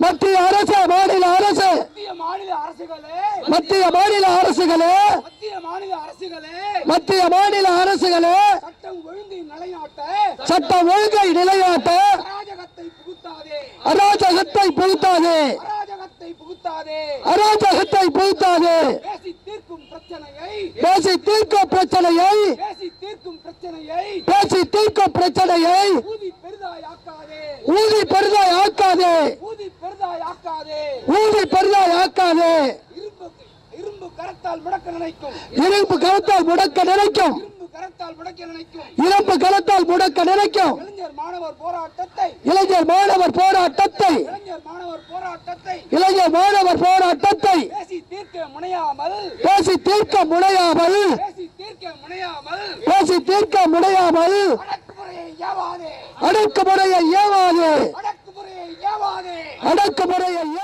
மத்திய அரசு மாநில அரசு மத்திய மாநில அரசுகளே மத்திய மாநில அரசுகளே மத்திய மாநில அரசுகளே மத்திய மாநில அரசுகளே சட்டம் ஒழுங்கை நிலைநாட்ட சட்டம் ஒழுங்கை நிலைநாட்ட அராஜகத்தை புகுத்தாதே அராஜகத்தை புகுத்தாதே அராஜகத்தை புகுத்தாதே அராஜகத்தை புகுத்தாதே பேசி தீர்க்கும் பிரச்சனையை பேசி தீர்க்கும் பிரச்சனையை பேசி தீர்க்கும் பிரச்சனையை பேசி தீர்க்கும் பிரச்சனையை ஊதி பெரிதாயாக்காதே ஊதி பெரிதாய் ஆக்காதே ஊதி பெரிதாயாக்காதே ஊதி பெரிதாய் ஆக்காதே இரும்பு இரும்பு கரத்தால் முடக்க நினைக்கும் இரும்பு கரத்தால் முடக்க நினைக்கும் இரும்பு கரத்தால் முடக்க நினைக்கும் இரும்பு கரத்தால் முடக்க நினைக்கும் இளைஞர் மாணவர் போராட்டத்தை இளைஞர் மாணவர் போராட்டத்தை இளைஞர் மாணவர் போராட்டத்தை இளைஞர் மாணவர் போராட்டத்தை பேசி தீர்க்க முனையாமல் பேசி தீர்க்க முனையாமல் பேசி தீர்க்க முனையாமல் பேசி தீர்க்க முனையாமல் அடக்குமுறையை ஏவாதே அடக்குமுறையை ஏவாது அடக்குமுறையை ஏவாதே அடக்குமுறையை